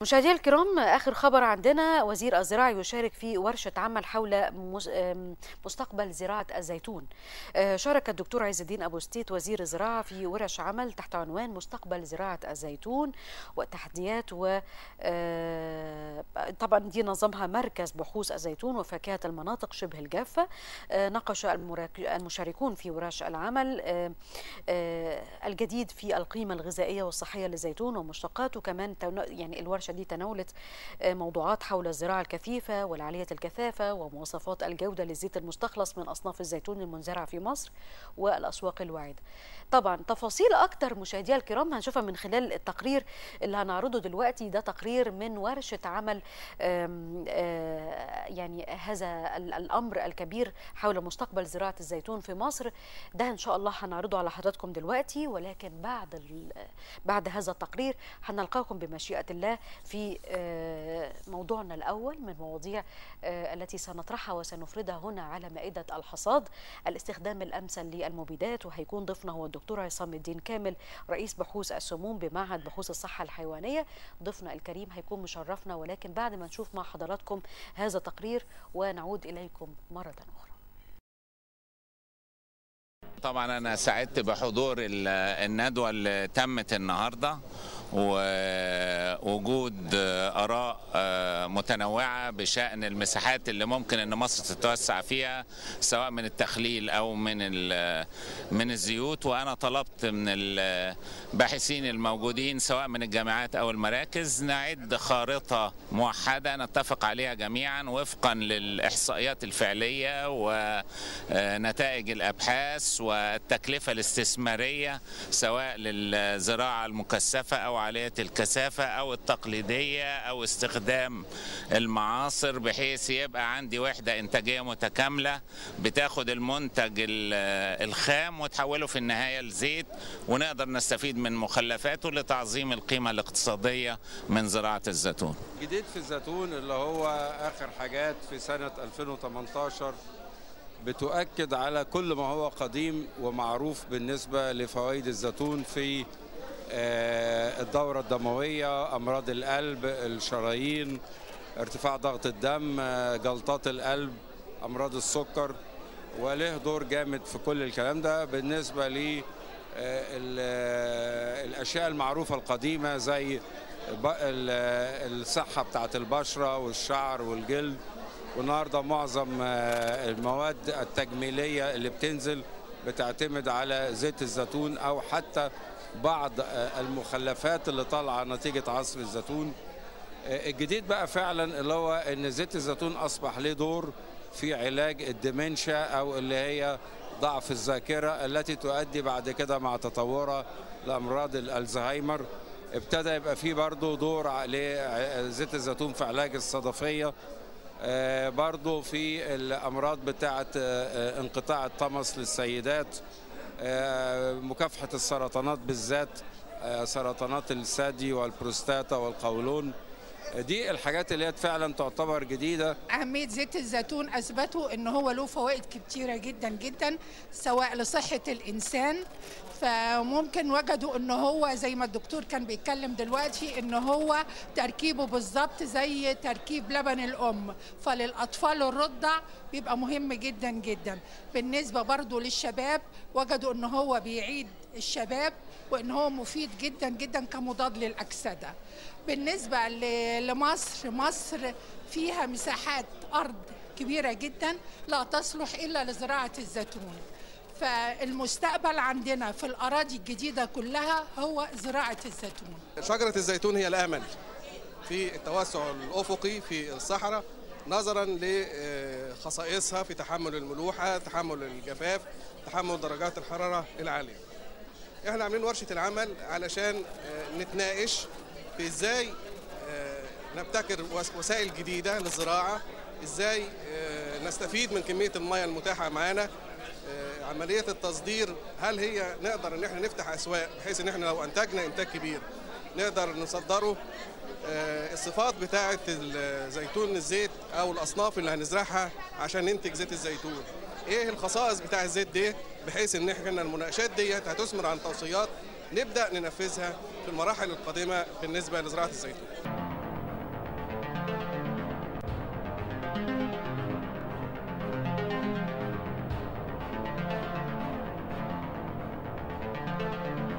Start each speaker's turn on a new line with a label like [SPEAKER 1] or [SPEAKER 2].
[SPEAKER 1] مشاهدينا الكرام اخر خبر عندنا وزير الزراعه يشارك في ورشه عمل حول مستقبل زراعه الزيتون شارك الدكتور عز الدين ابو ستيت وزير الزراعه في ورش عمل تحت عنوان مستقبل زراعه الزيتون والتحديات و طبعا دي نظمها مركز بحوث الزيتون وفاكهه المناطق شبه الجافه ناقش المشاركون في ورش العمل الجديد في القيمه الغذائيه والصحيه للزيتون ومشتقاته كمان يعني الورشه دي تناولت موضوعات حول الزراعة الكثيفة والعالية الكثافة ومواصفات الجودة للزيت المستخلص من أصناف الزيتون المنزرعة في مصر والأسواق الواعدة طبعا تفاصيل أكتر مشاهدينا الكرام هنشوفها من خلال التقرير اللي هنعرضه دلوقتي ده تقرير من ورشة عمل آم آم يعني هذا الأمر الكبير حول مستقبل زراعة الزيتون في مصر ده إن شاء الله هنعرضه على حضراتكم دلوقتي ولكن بعد بعد هذا التقرير هنلقاكم بمشيئة الله في موضوعنا الأول من مواضيع التي سنطرحها وسنفردها هنا على مائدة الحصاد الاستخدام الأمثل للمبيدات وهيكون ضيفنا هو الدكتور عصام الدين كامل رئيس بحوث السموم بمعهد بحوث الصحة الحيوانية ضيفنا الكريم هيكون مشرفنا ولكن بعد ما نشوف مع حضراتكم هذا التقرير ونعود إليكم مرة أخرى
[SPEAKER 2] طبعا انا سعدت بحضور الندوه اللي تمت النهارده ووجود اراء متنوعه بشان المساحات اللي ممكن ان مصر تتوسع فيها سواء من التخليل او من من الزيوت وانا طلبت من الباحثين الموجودين سواء من الجامعات او المراكز نعد خارطه موحده نتفق عليها جميعا وفقا للاحصائيات الفعليه ونتائج الابحاث والتكلفه الاستثماريه سواء للزراعه المكثفه او عاليه الكثافه او التقليديه او استخدام المعاصر بحيث يبقى عندي وحده انتاجيه متكامله بتاخد المنتج الخام وتحوله في النهايه لزيت ونقدر نستفيد من مخلفاته لتعظيم القيمه الاقتصاديه من زراعه الزيتون.
[SPEAKER 3] جديد في الزيتون اللي هو اخر حاجات في سنه 2018 بتؤكد على كل ما هو قديم ومعروف بالنسبه لفوائد الزيتون في الدورة الدموية أمراض القلب الشرايين ارتفاع ضغط الدم جلطات القلب أمراض السكر وله دور جامد في كل الكلام ده بالنسبة ل الأشياء المعروفة القديمة زي الصحة بتاعت البشرة والشعر والجلد والنهارده معظم المواد التجميلية اللي بتنزل بتعتمد على زيت الزيتون أو حتى بعض المخلفات اللي طالعه نتيجه عصر الزيتون الجديد بقى فعلا اللي هو ان زيت الزيتون اصبح له دور في علاج الدمنشا او اللي هي ضعف الذاكره التي تؤدي بعد كده مع تطورها لامراض الالزهايمر ابتدى يبقى فيه برضه دور لزيت الزيتون في علاج الصدفيه برضه في الامراض بتاعه انقطاع الطمس للسيدات مكافحة السرطانات بالذات سرطانات الثدي والبروستاتا والقولون دي الحاجات اللي هي فعلا تعتبر جديده
[SPEAKER 4] اهميه زيت الزيتون اثبتوا ان هو له فوائد كتيره جدا جدا سواء لصحه الانسان فممكن وجدوا ان هو زي ما الدكتور كان بيتكلم دلوقتي ان هو تركيبه بالظبط زي تركيب لبن الام فللاطفال الرضع بيبقى مهم جدا جدا بالنسبه برضو للشباب وجدوا ان هو بيعيد الشباب وان هو مفيد جدا جدا كمضاد للاكسده بالنسبه لمصر مصر فيها مساحات ارض كبيره جدا لا تصلح الا لزراعه الزيتون فالمستقبل عندنا في الاراضي الجديده كلها هو زراعه الزيتون
[SPEAKER 5] شجره الزيتون هي الامل في التوسع الافقي في الصحراء نظرا لخصائصها في تحمل الملوحه تحمل الجفاف تحمل درجات الحراره العاليه احنا عاملين ورشه العمل علشان نتناقش في ازاي نبتكر وسائل جديده للزراعه ازاي نستفيد من كميه المياه المتاحه معانا عمليه التصدير هل هي نقدر ان احنا نفتح اسواق بحيث ان احنا لو انتجنا انتاج كبير نقدر نصدره الصفات بتاعه زيتون الزيت او الاصناف اللي هنزرعها عشان ننتج زيت الزيتون ايه الخصائص بتاع الزيت دي بحيث ان احنا المناقشات ديت هتثمر عن توصيات نبدا ننفذها في المراحل القادمه بالنسبه لزراعه الزيتون
[SPEAKER 6] الصحة